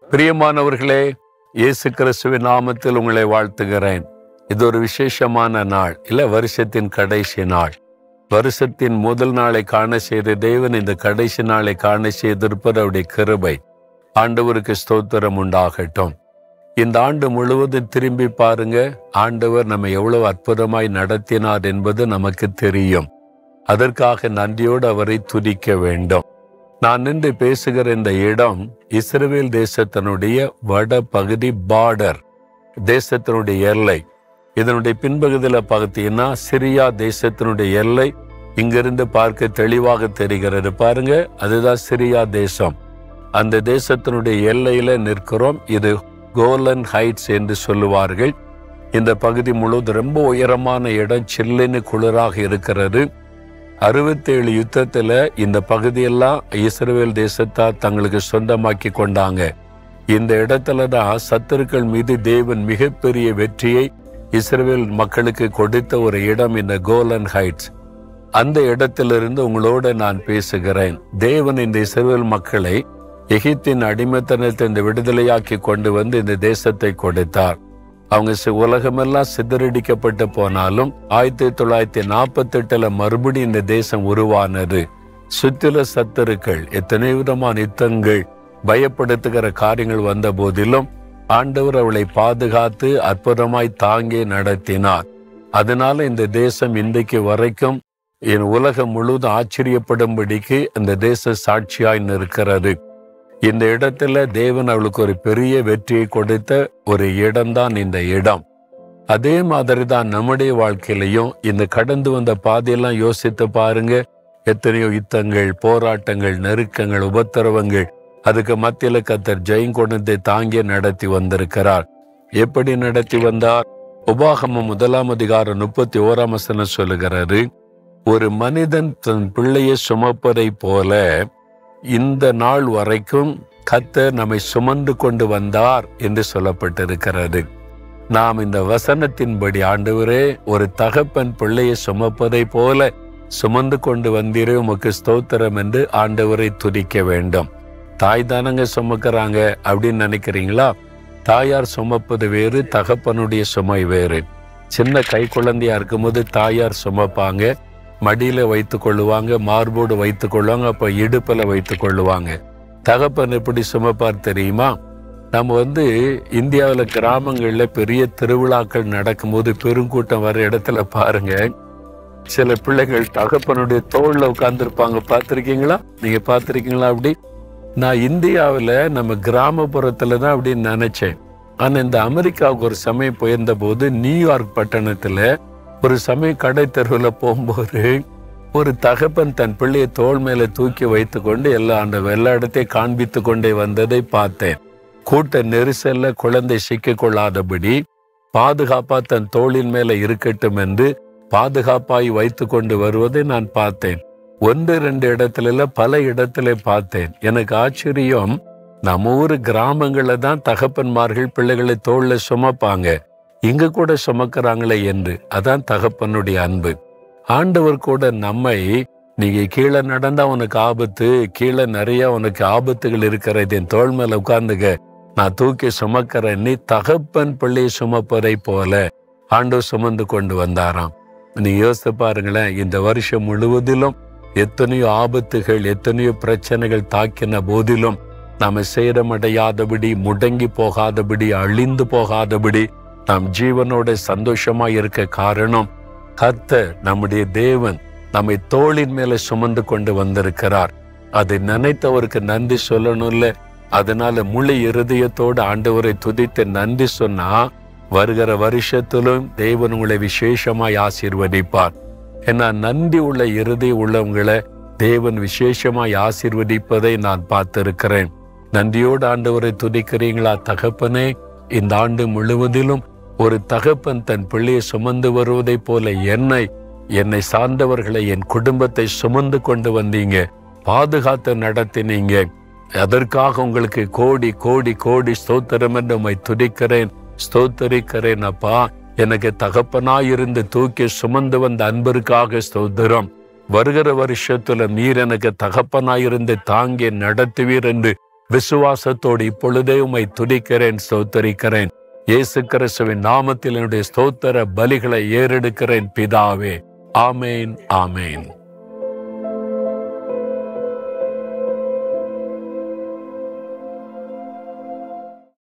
பிரியமானவர்களே இயேசு கிறிஸ்துவின் நாமத்தில் உங்களை வாழ்த்துகிறேன் இது ஒரு விசேஷமான நாள் இல்ல வருஷத்தின் கடைசி நாள் வருஷத்தின் முதல் நாளை காண செய்த தேவன் இந்த கடைசி நாளை காண செய்திருப்பது அவருடைய கிருபை ஆண்டவருக்கு ஸ்தோத்திரம் உண்டாகட்டும் இந்த ஆண்டு முழுவதும் திரும்பி பாருங்க ஆண்டவர் நம்ம எவ்வளவு அற்புதமாய் நடத்தினார் என்பது நமக்கு தெரியும் அதற்காக நன்றியோடு அவரை துதிக்க வேண்டும் நான் நின்று பேசுகிற இந்த இடம் இஸ்ரேல் தேசத்தினுடைய வட பகுதி பார்டர் தேசத்தினுடைய எல்லை இதனுடைய பின்பகுதியில் பார்த்தீங்கன்னா சிரியா தேசத்தினுடைய எல்லை இங்கிருந்து பார்க்க தெளிவாக தெரிகிறது பாருங்க அதுதான் சிரியா தேசம் அந்த தேசத்தினுடைய எல்லையில நிற்கிறோம் இது கோலன் ஹைட்ஸ் என்று சொல்லுவார்கள் இந்த பகுதி முழுவதும் ரொம்ப உயரமான இடம் சில்லுன்னு குளிராக இருக்கிறது அறுபத்தேழு யுத்தத்துல இந்த பகுதியெல்லாம் இஸ்ரேல் தேசத்தார் தங்களுக்கு சொந்தமாக்கி கொண்டாங்க இந்த இடத்துல தான் சத்துருக்கள் மீது தேவன் மிகப்பெரிய வெற்றியை இஸ்ரேல் மக்களுக்கு கொடுத்த ஒரு இடம் இந்த கோலன் ஹைட்ஸ் அந்த இடத்திலிருந்து உங்களோட நான் பேசுகிறேன் தேவன் இந்த இஸ்ரேல் மக்களை எகிப்தின் அடிமைத்தனத்தை இந்த விடுதலையாக்கி கொண்டு வந்து இந்த தேசத்தை கொடுத்தார் அவங்க சி- உலகமெல்லாம் சிதறடிக்கப்பட்டு போனாலும் ஆயிரத்தி தொள்ளாயிரத்தி நாற்பத்தி எட்டுல மறுபடியும் இந்த தேசம் உருவானது சுத்தில சத்துருக்கள் எத்தனை விதமான யுத்தங்கள் பயப்படுத்துகிற காரியங்கள் வந்த போதிலும் ஆண்டவர் அவளை பாதுகாத்து அற்புதமாய் தாங்கி நடத்தினார் அதனால இந்த தேசம் இன்றைக்கு வரைக்கும் என் உலகம் முழுவதும் ஆச்சரியப்படும்படிக்கு இந்த தேச சாட்சியாய் நிற்கிறது இந்த இடத்துல தேவன் அவளுக்கு ஒரு பெரிய வெற்றியை கொடுத்த ஒரு இடம்தான் இந்த இடம் அதே மாதிரி தான் நம்முடைய வாழ்க்கையிலையும் இந்த கடந்து வந்த பாதையெல்லாம் யோசித்து பாருங்க எத்தனையோ யுத்தங்கள் போராட்டங்கள் நெருக்கங்கள் உபத்திரவங்கள் அதுக்கு மத்தியில கத்தர் ஜெயங்கொண்டத்தை தாங்கி நடத்தி வந்திருக்கிறார் எப்படி நடத்தி வந்தார் உபாகமம் முதலாம் அதிகாரம் முப்பத்தி ஓராம் வசனம் சொல்லுகிறாரு ஒரு மனிதன் தன் பிள்ளையை சுமப்பதை போல இந்த நாள் வரைக்கும் கத்தர் நம்மை சுமந்து கொண்டு வந்தார் என்று சொல்லப்பட்டிருக்கிறது நாம் இந்த வசனத்தின்படி ஆண்டவரே ஒரு தகப்பன் பிள்ளையை சுமப்பதை போல சுமந்து கொண்டு வந்தீரே உமக்கு ஸ்தோத்திரம் என்று ஆண்டவரை துதிக்க வேண்டும் தாய் தானங்க சுமக்கிறாங்க அப்படின்னு நினைக்கிறீங்களா தாயார் சுமப்பது வேறு தகப்பனுடைய சுமை வேறு சின்ன கை குழந்தையா இருக்கும்போது தாயார் சுமப்பாங்க மடியில வைத்து கொள்ளுவாங்க மார்போடு வைத்து கொள்ளுவாங்க அப்ப இடுப்புல வைத்து கொள்ளுவாங்க தகப்பன் எப்படி சுமப்பார் தெரியுமா நம்ம வந்து இந்தியாவில் கிராமங்கள்ல பெரிய திருவிழாக்கள் நடக்கும்போது பெருங்கூட்டம் வர இடத்துல பாருங்க சில பிள்ளைகள் தகப்பனுடைய தோல்ல உட்கார்ந்துருப்பாங்க பார்த்திருக்கீங்களா நீங்க பார்த்திருக்கீங்களா அப்படி நான் இந்தியாவில் நம்ம கிராமப்புறத்துல தான் அப்படின்னு நினைச்சேன் ஆனா இந்த அமெரிக்காவுக்கு ஒரு சமயம் போயிருந்த போது நியூயார்க் பட்டணத்துல ஒரு சமயம் கடை தெருவில் போகும்போது ஒரு தகப்பன் தன் பிள்ளையை தோள் மேல தூக்கி வைத்து கொண்டு எல்லா அந்த எல்லா இடத்தையும் காண்பித்து கொண்டே வந்ததை பார்த்தேன் கூட்ட நெரிசல்ல குழந்தை சிக்கிக் கொள்ளாதபடி பாதுகாப்பா தன் தோளின் மேல இருக்கட்டும் என்று பாதுகாப்பாய் வைத்து கொண்டு வருவதை நான் பார்த்தேன் ஒன்று ரெண்டு இடத்துல இல்ல பல இடத்துல பார்த்தேன் எனக்கு ஆச்சரியம் நம்ம ஊர் கிராமங்கள்ல தான் தகப்பன்மார்கள் பிள்ளைகளை தோல்ல சுமப்பாங்க இங்க கூட சுமக்கிறாங்களே என்று அதான் தகப்பனுடைய அன்பு ஆண்டவர் கூட நம்மை நீங்க கீழே நடந்தா உனக்கு ஆபத்து கீழே நிறைய உனக்கு ஆபத்துகள் இருக்கிறது என் தோள் மேல உட்கார்ந்துக்க நான் தூக்கி சுமக்கிறேன் நீ தகப்பன் பிள்ளையை சுமப்பதை போல ஆண்டவர் சுமந்து கொண்டு வந்தாராம் நீ யோசித்து பாருங்களேன் இந்த வருஷம் முழுவதிலும் எத்தனையோ ஆபத்துகள் எத்தனையோ பிரச்சனைகள் தாக்கின போதிலும் நாம சேதமடையாதபடி முடங்கி போகாதபடி அழிந்து போகாதபடி நாம் ஜீவனோட சந்தோஷமா இருக்க காரணம் கர்த்தர் நம்முடைய தேவன் நம்மை தோளின் மேல சுமந்து கொண்டு வந்திருக்கிறார் அதை நினைத்தவருக்கு நன்றி சொல்லணும்ல அதனால முழு இருதயத்தோடு ஆண்டவரை துதித்து நன்றி சொன்னா வருகிற வருஷத்திலும் தேவன் உங்களை விசேஷமாய் ஆசீர்வதிப்பார் ஏன்னா நன்றி உள்ள இருதய உள்ளவங்களை தேவன் விசேஷமாய் ஆசீர்வதிப்பதை நான் பார்த்திருக்கிறேன் நன்றியோடு ஆண்டவரை துதிக்கிறீங்களா தகப்பனே இந்த ஆண்டு முழுவதிலும் ஒரு தகப்பன் தன் பிள்ளையை சுமந்து வருவதைப் போல என்னை என்னை சார்ந்தவர்களை என் குடும்பத்தை சுமந்து கொண்டு வந்தீங்க பாதுகாத்து நடத்தினீங்க அதற்காக உங்களுக்கு கோடி கோடி கோடி ஸ்தோத்திரம் என்று உம்மை துதிக்கிறேன் ஸ்தோத்தரிக்கிறேன் அப்பா எனக்கு தகப்பனாயிருந்து தூக்கி சுமந்து வந்த அன்பிற்காக ஸ்தோத்திரம் வருகிற வருஷத்துல நீர் எனக்கு தகப்பனாயிருந்து தாங்கி நடத்துவீர் என்று விசுவாசத்தோடு இப்பொழுதே உம்மை துதிக்கிறேன் ஸ்தோத்தரிக்கிறேன் இயேசு கிறிஸ்துவின் நாமத்தில் என்னுடைய ஸ்தோத்திர பலிகளை ஏறெடுக்கிறேன் பிதாவே ஆமேன் ஆமேன்